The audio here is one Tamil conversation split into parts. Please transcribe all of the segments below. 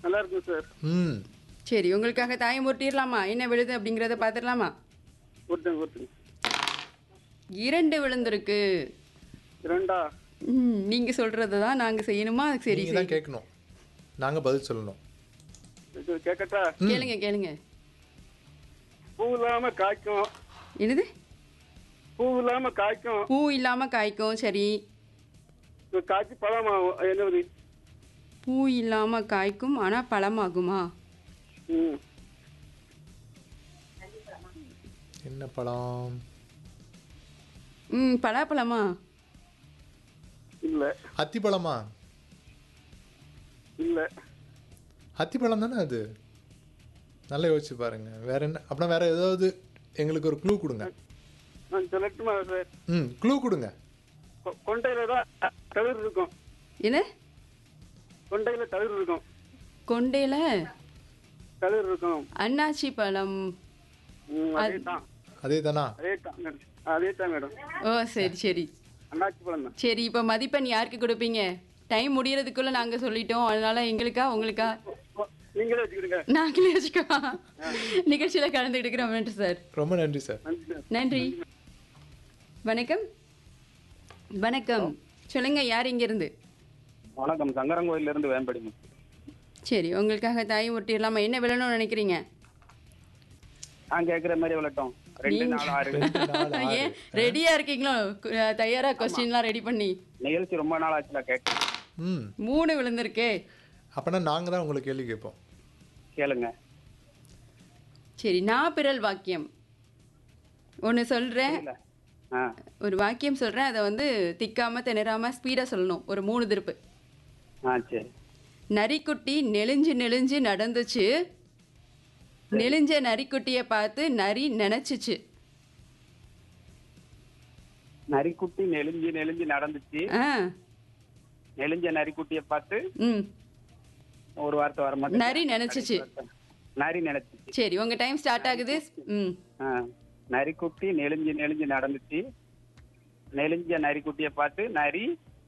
நல்லா இருக்கும் சார் ம் சரி உங்களுக்காக தாயம் உருட்டிடலாமா என்ன விழுது அப்படிங்கிறத பார்த்துடலாமா ஒருத்தங்க ஒருத்தங்க இரண்டு விழுந்திருக்கு இரண்டா ம் நீங்கள் சொல்கிறது தான் நாங்கள் செய்யணுமா சரி நீங்கள் தான் கேட்கணும் நாங்கள் பதில் சொல்லணும் இது கேட்கட்டா கேளுங்க கேளுங்க பூ இல்லாம காய்க்கும் என்னது பூ இல்லாம காய்க்கும் பூ இல்லாமல் காய்க்கும் சரி இது காய்ச்சி பழமாகும் அது என்னது பூ இல்லாமல் காய்க்கும் ஆனால் பழமாகுமா ம் என்ன பழம் ம் பலாப்பழமா இல்ல அத்திப்பழமா இல்ல அத்திப்பழம் தானே அது நல்லா யோசிச்சு பாருங்க வேற என்ன அப்படின்னா வேற ஏதாவது எங்களுக்கு ஒரு க்ளூ கொடுங்க நான் சொல்லட்டுமா சார் ம் க்ளூ கொடுங்க கொ- கொண்டையில தான் தளிர் இருக்கும் என்ன கொண்டையில தளிர் இருக்கும் கொண்டையில் தளிர் இருக்கும் அன்னாச்சி பழம் ம், அதே தான் அதே தானா அதே தான் மேடம் அதே தான் மேடம் ஓ சரி சரி அண்ணாச்சி பழம் தான் சரி இப்போ மதிப்பெண் யாருக்கு கொடுப்பீங்க டைம் முடியறதுக்குள்ள நாங்கள் சொல்லிட்டோம் அதனால எங்களுக்கா உங்களுக்கா ஓ, நீங்களே வச்சுக்கிடுங்க நாங்களே வச்சுக்கோ நிகழ்ச்சியில் கலந்துக்கிட்டுக்கிறோம் நன்றி சார் ரொம்ப நன்றி சார் நன்றி சார் நன்றி வணக்கம் வணக்கம் சொல்லுங்க யார் இங்கிருந்து வணக்கம் சங்கரங்கோயில இருந்து வேம்படிங்க சரி உங்களுக்காக தாய் ஒட்டிடலாமா என்ன விழணும்னு நினைக்கிறீங்க நான் கேட்குற மாதிரி விளட்டும் ரெண்டு நாள் ஆறு ஏன் ரெடியா இருக்கீங்களோ கு- தயாரா கொஸ்டின்லாம் ரெடி பண்ணி நிகழ்ச்சி ரொம்ப நாள் ஆச்சுல கேட்டேன் ம் மூணு விழுந்திருக்கே அப்போனா நாங்கள் தான் உங்களுக்கு கேள்வி கேட்போம் கேளுங்க சரி நான் பிறல் வாக்கியம் ஒன்று சொல்கிறேன் இல்ல ஆ ஒரு வாக்கியம் சொல்கிறேன் அதை வந்து திக்காம திணறாம ஸ்பீடாக சொல்லணும் ஒரு மூணு திருப்பு ஆ சரி நரிக்குட்டி நெளிஞ்சு நெளிஞ்சு நடந்துச்சு நெளிஞ்ச நரிக்குட்டியை பார்த்து நரி நினைச்சுச்சு நரிக்குட்டி நெளிஞ்சு நெளிஞ்சு நடந்துச்சு ஆ நெளிஞ்ச நரிக்குட்டியை பார்த்து ம் ஒரு வார்த்தை வர மாட்டேங்குது. நரி நினைச்சுச்சு நரி நினைச்சிச்சு சரி உங்க டைம் ஸ்டார்ட் ஆகுது ம் ஆ நரிக்குட்டி நெளிஞ்சு நெளிஞ்சு நடந்துச்சு நெளிஞ்ச நரிக்குட்டியை பார்த்து நரி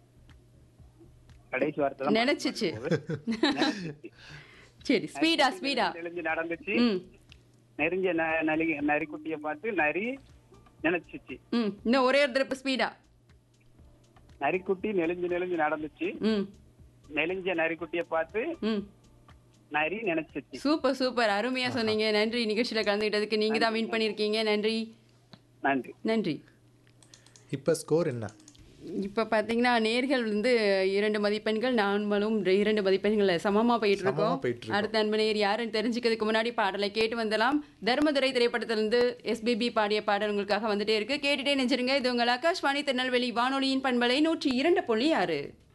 கடைசி வார்த்தை தான் நினைச்சுச்சு நினைச்சுச்சு. சரி ஸ்பீடா ஸ்பீடா நெளிஞ்சு நடந்துச்சு ம் நெறிஞ்ச ந- நலி- நரிக்குட்டியை பார்த்து நரி நினைச்சுச்சு ம் இன்னும் ஒரே ஒரு திருப்பு ஸ்பீடா நரிக்குட்டி நெளிஞ்சு நெளிஞ்சு நடந்துச்சு ம் நெளிஞ்ச நரிக்குட்டியை பார்த்து ம் நரி நினைச்சுச்சு சூப்பர் சூப்பர் அருமையா சொன்னீங்க நன்றி நிகழ்ச்சியில கலந்துக்கிட்டதுக்கு நீங்க தான் வின் பண்ணிருக்கீங்க நன்றி நன்றி நன்றி இப்போ ஸ்கோர் என்ன இப்போ பார்த்தீங்கன்னா நேர்கள் வந்து இரண்டு மதிப்பெண்கள் நாமளும் இரண்டு மதிப்பெண்கள் சமமா போயிட்டு சமமா இருக்கோம் போயிட்டு இருக்கோம். அடுத்த அன்பு நேர் யாருன்னு தெரிஞ்சுக்கிறதுக்கு முன்னாடி பாடலை கேட்டு வந்தலாம் தர்மதுரை திரைப்படத்திலிருந்து எஸ்பிபி பாடிய பாடல் உங்களுக்காக வந்துட்டே இருக்கு கேட்டுட்டே நெஞ்சிருங்க இது உங்கள் ஆகாஷ்வாணி திருநெல்வேலி வானொலியின் பண்பலை நூற்றி இரண்டு புள்ளி ஆறு